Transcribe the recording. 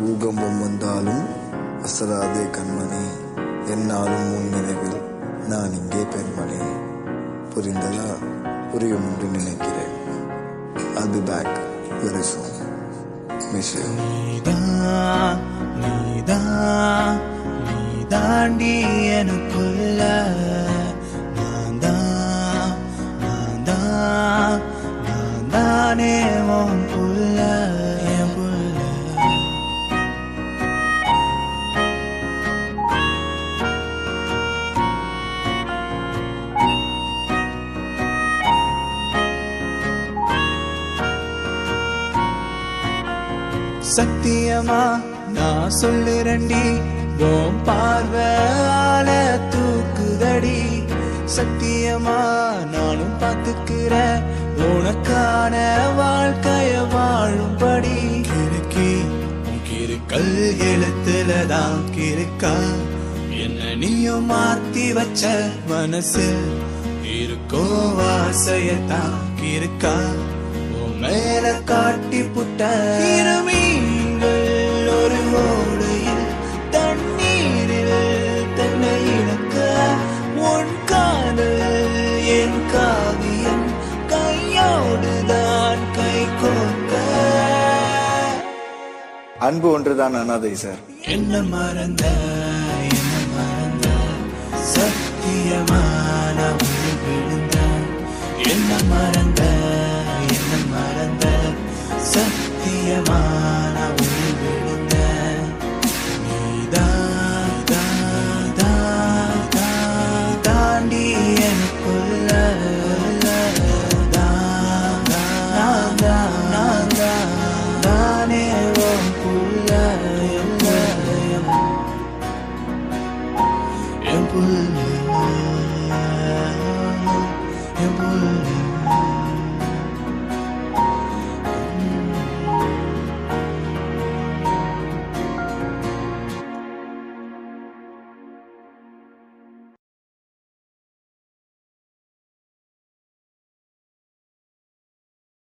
பூகம்பம் வந்தாலும் அசராதே கண்மணி என்னாலும் உன் நினைவில் நான் இங்கே பெண்மணி புரிந்ததா புரியும் என்று நினைக்கிறேன் I'll be back very soon. Miss you. நீதான் நீதான் நீதாண்டி எனக்குள்ள நான் தான் நான் தான் நான் தானே உன் புள்ள என் புள்ள சத்தியமா நான் சொல்லுறண்டி உன் பார்வையால தூக்குதடி சத்தியமா நானும் பார்த்துக்கிற உனக்கான வாழ்க்கைய வாழும்படி கிறுக்கி உன் கிறுக்கல் எழுத்துல தான் கிறுக்கா என்ன நீயும் மாத்தி வச்ச மனசு இருக்கோ வாசையத்தான் கிறுக்கா உன் மேல காட்டி புட்ட இருமீன்கள் ஒரு ஓடையில் தண்ணீரில் தன்னை இழக்க உன் காதல் என் காவியம் கையோடுதான் கை கோர்க்க அன்பு ஒன்றுதான் அனாதை சார் என்ன மறந்த என்ன மறந்த சத்தியமான உயிர் விழுந்த என்ன மறந்த என்ன மறந்த சத்தியமான